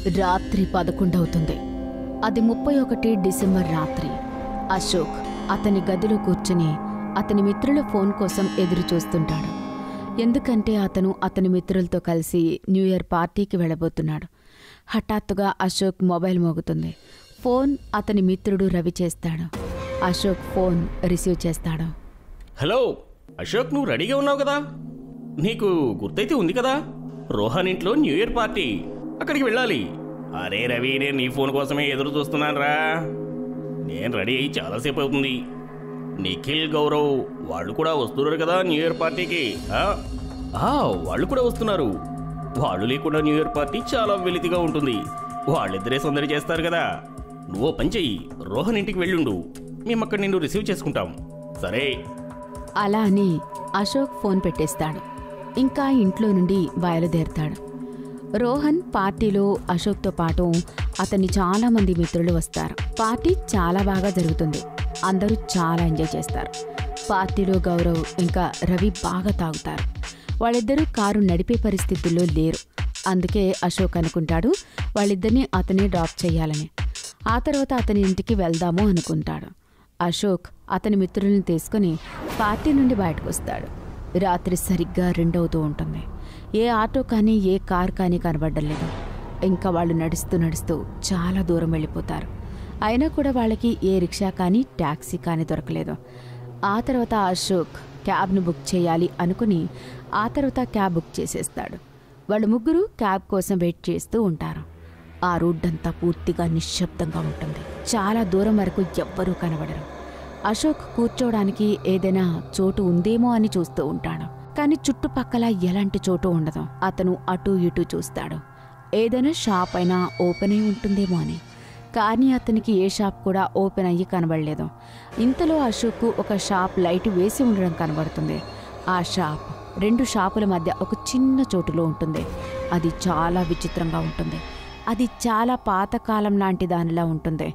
రాత్రి పదకొండవుతుంది అది ముప్పై ఒకటి డిసెంబర్ రాత్రి అశోక్ అతని గదిలో కూర్చుని అతని మిత్రుల ఫోన్ కోసం ఎదురు చూస్తుంటాడు ఎందుకంటే అతను అతని మిత్రులతో కలిసి న్యూ ఇయర్ పార్టీకి వెళ్ళబోతున్నాడు హఠాత్తుగా అశోక్ మొబైల్ మోగుతుంది ఫోన్ అతని మిత్రుడు రవి చేస్తాడు అశోక్ ఫోన్ రిసీవ్ చేస్తాడు హలో అశోక్ నువ్వు రెడీగా ఉన్నావు కదా నీకు గుర్తైతే ఉంది కదా రోహన్ ఇంట్లో న్యూ ఇయర్ పార్టీ అక్కడికి వెళ్ళాలి అరే రవి నేను నీ ఫోన్ కోసమే ఎదురు చూస్తున్నాను రా నేను రెడీ అయ్యి చాలాసేపు అవుతుంది నిఖిల్ గౌరవ్ వాళ్ళు కూడా వస్తున్నారు కదా న్యూ ఇయర్ పార్టీకి ఆ? ఆ, వాళ్ళు కూడా వస్తున్నారు వాళ్ళు లేకుండా న్యూ ఇయర్ పార్టీ చాలా వెలితిగా ఉంటుంది వాళ్ళిద్దరే సందడి చేస్తారు కదా నువ్వు ఓ పని చెయ్యి రోహన్ ఇంటికి వెళ్ళుండు మేము అక్కడ నిన్ను రిసీవ్ చేసుకుంటాం సరే అలా అని అశోక్ ఫోన్ పెట్టేస్తాడు ఇంకా ఇంట్లో నుండి బయలుదేరతాడు రోహన్ పార్టీలో అశోక్తో పాటు అతని చాలా మంది మిత్రులు వస్తారు పార్టీ చాలా బాగా జరుగుతుంది అందరూ చాలా ఎంజాయ్ చేస్తారు పార్టీలో గౌరవ్ ఇంకా రవి బాగా తాగుతారు వాళ్ళిద్దరూ కారు నడిపే పరిస్థితుల్లో లేరు అందుకే అశోక్ అనుకుంటాడు వాళ్ళిద్దరిని అతనే డ్రాప్ చేయాలని ఆ తర్వాత అతని ఇంటికి వెళ్దాము అనుకుంటాడు అశోక్ అతని మిత్రుల్ని తీసుకుని పార్టీ నుండి బయటకు వస్తాడు రాత్రి సరిగ్గా రెండవుతూ ఉంటుంది ఏ ఆటో కానీ ఏ కార్ కానీ కనబడడం లేదు ఇంకా వాళ్ళు నడుస్తూ నడుస్తూ చాలా దూరం వెళ్ళిపోతారు అయినా కూడా వాళ్ళకి ఏ రిక్షా కానీ ట్యాక్సీ కానీ దొరకలేదు ఆ తర్వాత అశోక్ క్యాబ్ను బుక్ చేయాలి అనుకుని ఆ తర్వాత క్యాబ్ బుక్ చేసేస్తాడు వాళ్ళు ముగ్గురు క్యాబ్ కోసం వెయిట్ చేస్తూ ఉంటారు ఆ రోడ్ అంతా పూర్తిగా నిశ్శబ్దంగా ఉంటుంది చాలా దూరం వరకు ఎవ్వరూ కనబడరు అశోక్ కూర్చోవడానికి ఏదైనా చోటు ఉందేమో అని చూస్తూ ఉంటాడు కానీ చుట్టుపక్కల ఎలాంటి చోటు ఉండదు అతను అటూ ఇటూ చూస్తాడు ఏదైనా షాప్ అయినా ఓపెన్ అయి ఉంటుందేమో అని కానీ అతనికి ఏ షాప్ కూడా ఓపెన్ అయ్యి కనబడలేదు ఇంతలో అశోక్ ఒక షాప్ లైట్ వేసి ఉండడం కనబడుతుంది ఆ షాప్ రెండు షాపుల మధ్య ఒక చిన్న చోటులో ఉంటుంది అది చాలా విచిత్రంగా ఉంటుంది అది చాలా పాతకాలం లాంటి దానిలా ఉంటుంది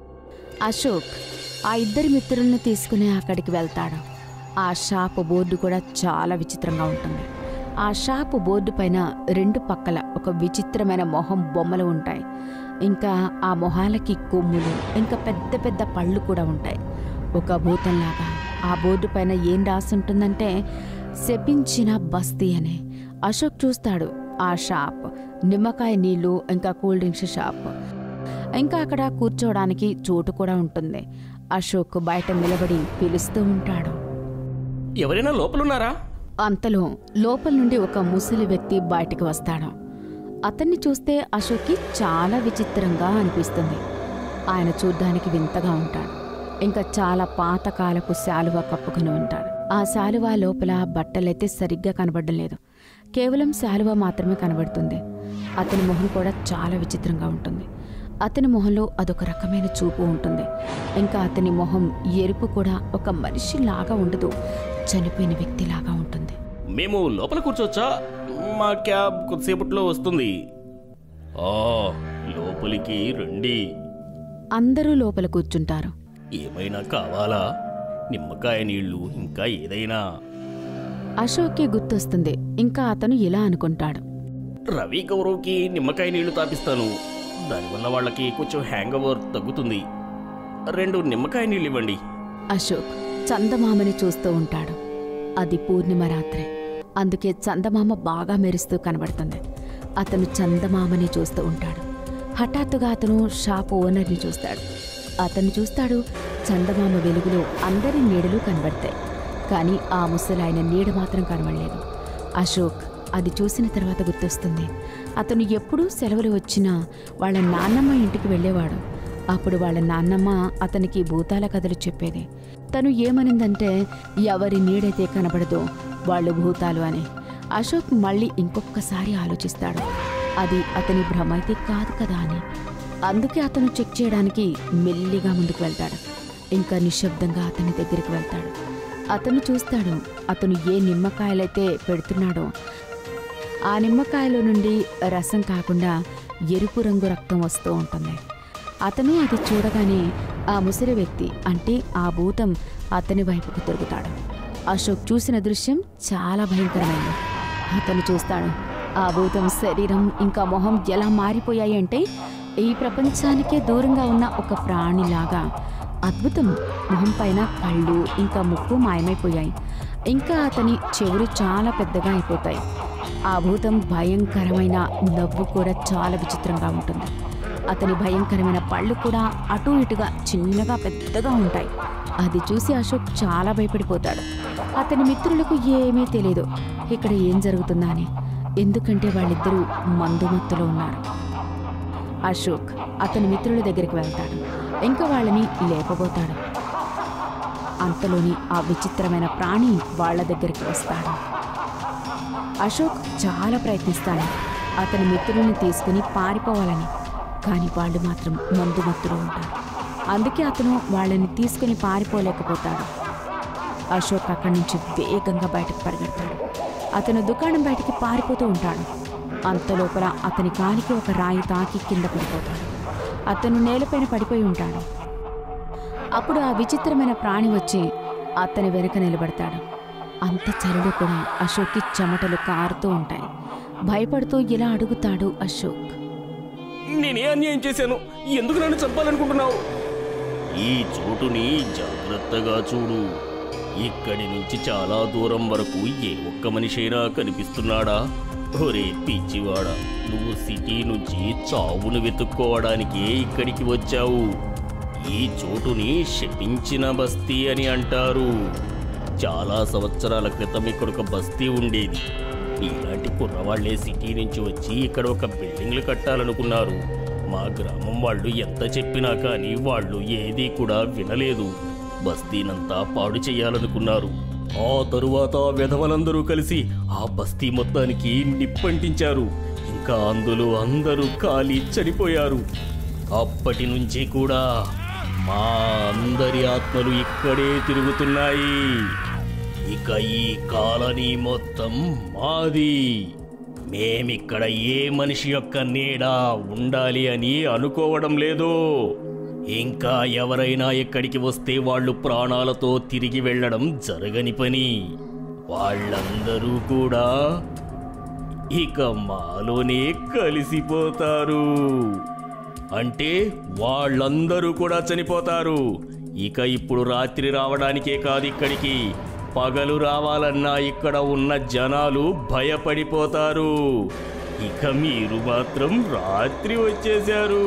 అశోక్ ఆ ఇద్దరి మిత్రులను తీసుకుని అక్కడికి వెళ్తాడు ఆ షాప్ బోర్డు కూడా చాలా విచిత్రంగా ఉంటుంది ఆ షాప్ బోర్డు పైన రెండు పక్కల ఒక విచిత్రమైన మొహం బొమ్మలు ఉంటాయి ఇంకా ఆ మొహాలకి కొమ్ములు ఇంకా పెద్ద పెద్ద పళ్ళు కూడా ఉంటాయి ఒక భూతంలాగా ఆ బోర్డు పైన ఏం రాసుంటుందంటే శపించిన బస్తీ అని అశోక్ చూస్తాడు ఆ షాప్ నిమ్మకాయ నీళ్లు ఇంకా కూల్ డ్రింక్స్ షాప్ ఇంకా అక్కడ కూర్చోవడానికి చోటు కూడా ఉంటుంది అశోక్ బయట నిలబడి పిలుస్తూ ఉంటాడు ఎవరైనా లోపలున్నారా అంతలో లోపల నుండి ఒక ముసలి వ్యక్తి బయటికి వస్తాడు అతన్ని చూస్తే అశోక్కి చాలా విచిత్రంగా అనిపిస్తుంది ఆయన చూడ్డానికి వింతగా ఉంటాడు ఇంకా చాలా పాతకాలపు శాలువా కప్పుకొని ఉంటాడు ఆ శాలువా లోపల బట్టలైతే సరిగ్గా కనబడడం లేదు కేవలం శాలువా మాత్రమే కనబడుతుంది అతని మొహం కూడా చాలా విచిత్రంగా ఉంటుంది అతని మొహంలో అదొక రకమైన చూపు ఉంటుంది ఇంకా అతని మొహం ఎరుపు కూడా ఒక మనిషిలాగా ఉండదు చనిపోయిన వ్యక్తిలాగా ఉంటుంది మేము లోపల కూర్చోవచ్చా మా క్యాబ్ కొద్దిసేపట్లో వస్తుంది ఆ లోపలికి రండి అందరూ లోపల కూర్చుంటారు ఏమైనా కావాలా నిమ్మకాయ నీళ్లు ఇంకా ఏదైనా అశోక్కి గుర్తొస్తుంది ఇంకా అతను ఇలా అనుకుంటాడు రవి గౌరవ్కి నిమ్మకాయ నీళ్లు తాపిస్తాను దానివల్ల వాళ్ళకి కొంచెం హ్యాంగ్ ఓవర్ తగ్గుతుంది రెండు నిమ్మకాయ నీళ్ళు ఇవ్వండి అశోక్ చందమామని చూస్తూ ఉంటాడు అది పూర్ణిమ రాత్రి అందుకే చందమామ బాగా మెరుస్తూ కనబడుతుంది అతను చందమామని చూస్తూ ఉంటాడు హఠాత్తుగా అతను షాప్ ఓనర్ని చూస్తాడు అతన్ని చూస్తాడు చందమామ వెలుగులో అందరి నీడలు కనబడతాయి కానీ ఆ ముసలాయన నీడ మాత్రం కనబడలేదు అశోక్ అది చూసిన తర్వాత గుర్తొస్తుంది అతను ఎప్పుడూ సెలవులు వచ్చినా వాళ్ళ నాన్నమ్మ ఇంటికి వెళ్ళేవాడు అప్పుడు వాళ్ళ నాన్నమ్మ అతనికి భూతాల కథలు చెప్పేది తను ఏమనిందంటే ఎవరి నీడైతే కనబడదో వాళ్ళు భూతాలు అని అశోక్ మళ్ళీ ఇంకొకసారి ఆలోచిస్తాడు అది అతని భ్రమ అయితే కాదు కదా అని అందుకే అతను చెక్ చేయడానికి మెల్లిగా ముందుకు వెళ్తాడు ఇంకా నిశ్శబ్దంగా అతని దగ్గరికి వెళ్తాడు అతను చూస్తాడు అతను ఏ నిమ్మకాయలైతే పెడుతున్నాడో ఆ నిమ్మకాయలో నుండి రసం కాకుండా ఎరుపు రంగు రక్తం వస్తూ ఉంటుంది అతను అది చూడగానే ఆ ముసలి వ్యక్తి అంటే ఆ భూతం అతని వైపుకు తిరుగుతాడు అశోక్ చూసిన దృశ్యం చాలా భయంకరమైంది అతను చూస్తాడు ఆ భూతం శరీరం ఇంకా మొహం ఎలా మారిపోయాయి అంటే ఈ ప్రపంచానికే దూరంగా ఉన్న ఒక ప్రాణిలాగా అద్భుతం మొహం పైన కళ్ళు ఇంకా ముక్కు మాయమైపోయాయి ఇంకా అతని చెవులు చాలా పెద్దగా అయిపోతాయి ఆ భూతం భయంకరమైన నవ్వు కూడా చాలా విచిత్రంగా ఉంటుంది అతని భయంకరమైన పళ్ళు కూడా అటు ఇటుగా చిన్నగా పెద్దగా ఉంటాయి అది చూసి అశోక్ చాలా భయపడిపోతాడు అతని మిత్రులకు ఏమీ తెలియదు ఇక్కడ ఏం జరుగుతుందా అని ఎందుకంటే వాళ్ళిద్దరూ మందుమత్తులో ఉన్నారు అశోక్ అతని మిత్రుల దగ్గరికి వెళ్తాడు ఇంకా వాళ్ళని లేపబోతాడు అంతలోని ఆ విచిత్రమైన ప్రాణి వాళ్ళ దగ్గరికి వస్తాడు అశోక్ చాలా ప్రయత్నిస్తాడు అతని మిత్రుల్ని తీసుకుని పారిపోవాలని కానీ వాళ్ళు మాత్రం మందు మత్తులో ఉంటారు అందుకే అతను వాళ్ళని తీసుకుని పారిపోలేకపోతాడు అశోక్ అక్కడి నుంచి వేగంగా బయటకు పరిగెడతాడు అతను దుకాణం బయటికి పారిపోతూ ఉంటాడు అంత లోపల అతని కాలికి ఒక రాయి తాకి కింద పడిపోతాడు అతను నేలపైన పడిపోయి ఉంటాడు అప్పుడు ఆ విచిత్రమైన ప్రాణి వచ్చి అతని వెనుక నిలబడతాడు అంత చలిలో కూడా అశోక్కి చెమటలు కారుతూ ఉంటాయి భయపడుతూ ఇలా అడుగుతాడు అశోక్ నేనే అన్యాయం చేశాను ఎందుకు నన్ను చంపాలనుకుంటున్నావు ఈ చోటుని జాగ్రత్తగా చూడు ఇక్కడి నుంచి చాలా దూరం వరకు ఏ ఒక్క మనిషైనా కనిపిస్తున్నాడా ఒరే పిచ్చివాడా నువ్వు సిటీ నుంచి చావును వెతుక్కోవడానికే ఇక్కడికి వచ్చావు ఈ చోటుని శపించిన బస్తీ అని అంటారు చాలా సంవత్సరాల క్రితం ఇక్కడ ఒక బస్తీ ఉండేది ఇలాంటి కుర్రవాళ్లే సిటీ నుంచి వచ్చి ఇక్కడ ఒక బిల్డింగ్లు కట్టాలనుకున్నారు మా గ్రామం వాళ్ళు ఎంత చెప్పినా కానీ వాళ్ళు ఏదీ కూడా వినలేదు బస్తీనంతా పాడు చేయాలనుకున్నారు ఆ తరువాత వెధవలందరూ కలిసి ఆ బస్తీ మొత్తానికి నిప్పంటించారు ఇంకా అందులో అందరూ కాలి చనిపోయారు అప్పటి నుంచి కూడా మా అందరి ఆత్మలు ఇక్కడే తిరుగుతున్నాయి ఇక ఈ కాలనీ మొత్తం మాది మేమిక్కడ ఏ మనిషి యొక్క నీడ ఉండాలి అని అనుకోవడం లేదు ఇంకా ఎవరైనా ఇక్కడికి వస్తే వాళ్ళు ప్రాణాలతో తిరిగి వెళ్ళడం జరగని పని వాళ్ళందరూ కూడా ఇక మాలోనే కలిసిపోతారు అంటే వాళ్ళందరూ కూడా చనిపోతారు ఇక ఇప్పుడు రాత్రి రావడానికే కాదు ఇక్కడికి పగలు రావాలన్నా ఇక్కడ ఉన్న జనాలు భయపడిపోతారు ఇక మీరు మాత్రం రాత్రి వచ్చేశారు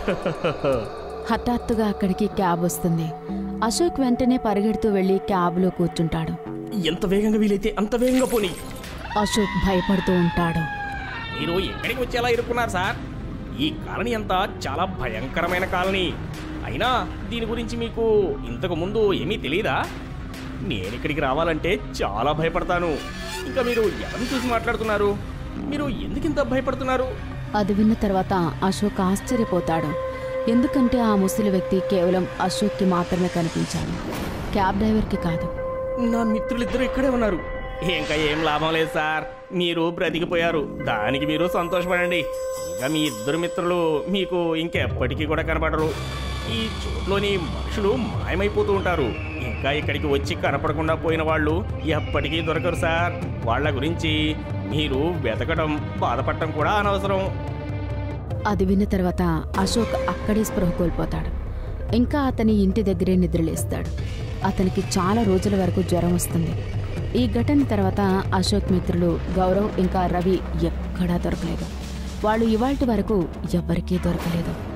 హఠాత్తుగా అక్కడికి క్యాబ్ వస్తుంది అశోక్ వెంటనే పరిగెడుతూ వెళ్ళి క్యాబ్లో కూర్చుంటాడు ఎంత వేగంగా వీలైతే అంత వేగంగా పోనీ అశోక్ భయపడుతూ ఉంటాడు మీరు ఎక్కడికి వచ్చేలా ఇరుక్కున్నారు సార్ ఈ కాలనీ అంతా చాలా భయంకరమైన కాలనీ అయినా దీని గురించి మీకు ఇంతకు ముందు ఏమీ తెలియదా నేను ఇక్కడికి రావాలంటే చాలా భయపడతాను ఇంకా మీరు ఎవరిని చూసి మాట్లాడుతున్నారు మీరు ఎందుకు ఇంత భయపడుతున్నారు అది విన్న తర్వాత అశోక్ ఆశ్చర్యపోతాడు ఎందుకంటే ఆ ముసలి వ్యక్తి కేవలం అశోక్కి మాత్రమే కనిపించాడు క్యాబ్ డ్రైవర్కి కాదు నా మిత్రులిద్దరూ ఇక్కడే ఉన్నారు ఇంకా ఏం లాభం లేదు సార్ మీరు బ్రతికిపోయారు దానికి మీరు సంతోషపడండి ఇంకా మీ ఇద్దరు మిత్రులు మీకు ఇంకెప్పటికీ కూడా కనపడరు ఈ చోట్లోని మనుషులు మాయమైపోతూ ఉంటారు ఇంకా ఇక్కడికి వచ్చి కనపడకుండా పోయిన వాళ్ళు ఎప్పటికీ దొరకరు సార్ వాళ్ళ గురించి మీరు వెతకడం బాధపడటం కూడా అనవసరం అది విన్న తర్వాత అశోక్ అక్కడే స్పృహ కోల్పోతాడు ఇంకా అతని ఇంటి దగ్గరే నిద్రలేస్తాడు అతనికి చాలా రోజుల వరకు జ్వరం వస్తుంది ఈ ఘటన తర్వాత అశోక్ మిత్రులు గౌరవ్ ఇంకా రవి ఎక్కడా దొరకలేదు వాళ్ళు ఇవాల్టి వరకు ఎవ్వరికీ దొరకలేదు